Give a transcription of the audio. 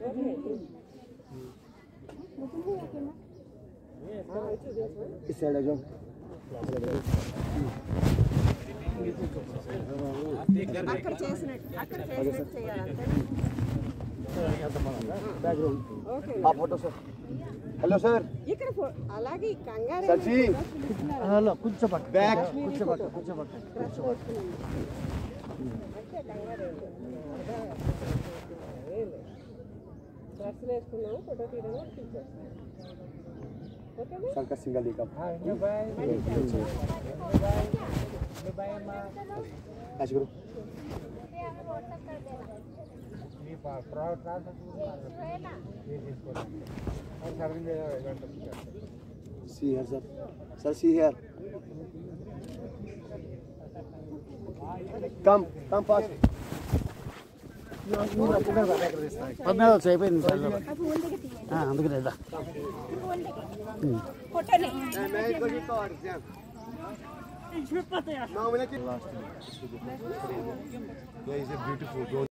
इस साइड आ जाओ అక్కడ చేసినట్టు అక్కడ చేసినట్టు చేయాలి అంతేనా? बैकग्राउंड ఓకే हाँ फोटो सर हेलो सर ఇక్కడ ఫో- అలాగే ఈ కంగారు సచి. హలో కొంచెం పక్క बैक కొంచెం పక్క కొంచెం పక్క డ్రెస్సులు వేసుకున్నాము ఫోటో తీయడం ఓకేనా सर का सिंगल एक ऐसे करो see here sir sir see here come come fast పద్నాలుగు వచ్చి అయిపోయింది సార్ ఆ, అందుకే లేదా ఫోటోని मैं एक बजे तो और ध्यान नौ minute Yeah, is a beautiful.